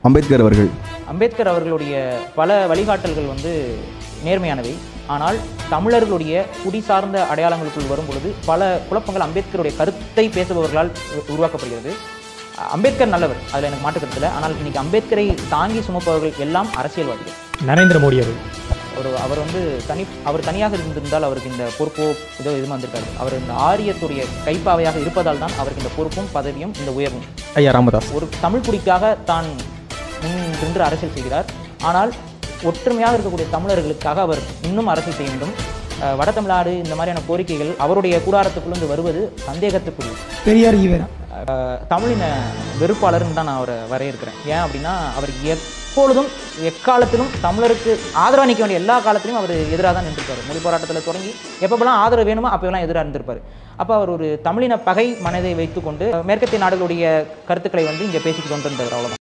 அம்பேத்கர் அவர்கள் அம்பேத்கர் அவர்களுடைய பல வழிகாட்டல்கள் வந்து நேர்மையானவை ஆனால் தமிழர்களுடைய குடி சார்ந்த அடையாளங்களுக்குள் வரும் பொழுது பல குழப்பங்கள் அம்பேத்கருடைய கருத்தை பேசுபவர்களால் உ- உருவாக்கப்படுகிறது அ- அம்பேத்கர் நல்லவர் அதில் எனக்கு மாற்றுக்கிறது இல்லை ஆனால் இன்னைக்கு அம்பேத்கரை தாங்கி சுமப்பவர்கள் எல்லாம் அரசியல்வாதிகள் நரேந்திர மோடி அவர்கள் ஒரு அவர் வந்து தனி அவர் தனியாக இருந்திருந்தால் அவருக்கு இந்த பொறுப்போ இதோ எதுவும் வந்திருக்காரு அவர் இந்த ஆரியத்துடைய கைப்பாவையாக இருப்பதால் தான் அவருக்கு இந்த பொறுப்பும் பதவியும் இந்த உயர்வும் ஐயா ராமதாஸ் ஒரு தமிழ் குடிக்காக தான் முன் நின்று அரசியல் செய்கிறார் ஆனால் ஒற்றுமையாக இருக்கக்கூடிய தமிழர்களுக்காக அவர் இன்னும் அரசியல் செய்ய வேண்டும் அஹ் வட தமிழ்நாடு இந்த மாதிரியான கோரிக்கைகள் அவருடைய கூடாரத்துக்குள்ளேருந்து வருவது சந்தேகத்துக்குரியது பெரியார் ஈவேரா அஹ் தமிழின வெறுப்பாளர்னு தான் நான் அவரை வரையறுக்கிறேன் ஏன் அப்படின்னா அவர் எப்பொழுதும் எக்காலத்திலும் தமிழருக்கு ஆதரவாக நிற்க வேண்டிய எல்லா காலத்திலும் அவர் எதிராக தான் நின்றுருப்பார் மொழி போராட்டத்தில் தொடங்கி எப்பப்பெல்லாம் ஆதரவு வேணுமோ அப்போலாம் எதிராக இருந்திருப்பார் அப்போ அவர் ஒரு தமிழின பகை மனதை வைத்துக்கொண்டு மேற்கத்திய நாடுகளுடைய கருத்துக்களை வந்து இங்கே பேசிக் கொண்டிருந்தவர் அவ்வளோதான்